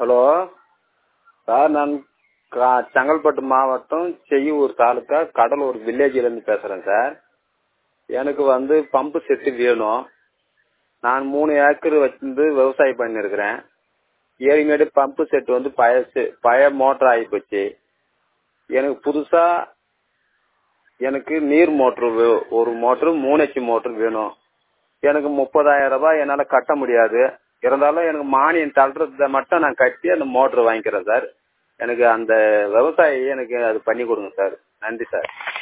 hello sir நான் கா செங்கல்பட்டு மாவட்டம் செய்யூர் தாலுக்கா கடலூர் வில்லேஜ்லேருந்து பேசுகிறேன் சார் எனக்கு வந்து பம்பு செட்டு வேணும் நான் மூணு ஏக்கர் வச்சிருந்து விவசாயம் பண்ணியிருக்கிறேன் ஏற்கனவே பம்பு செட்டு வந்து பழசு பழைய மோட்ரு ஆகிப்போச்சு எனக்கு புதுசாக எனக்கு நீர் மோட்ரு வே ஒரு மோட்ரு மூணு ஹெச் மோட்ரு வேணும் எனக்கு முப்பதாயிரம் ரூபாய் என்னால் கட்ட முடியாது இருந்தாலும் எனக்கு மானியம் தள்ளுறத மட்டும் நான் கட்டி அந்த மோட்ரு வாங்கிக்கிறேன் சார் எனக்கு அந்த விவசாயி எனக்கு அது பண்ணி கொடுங்க சார் நன்றி சார்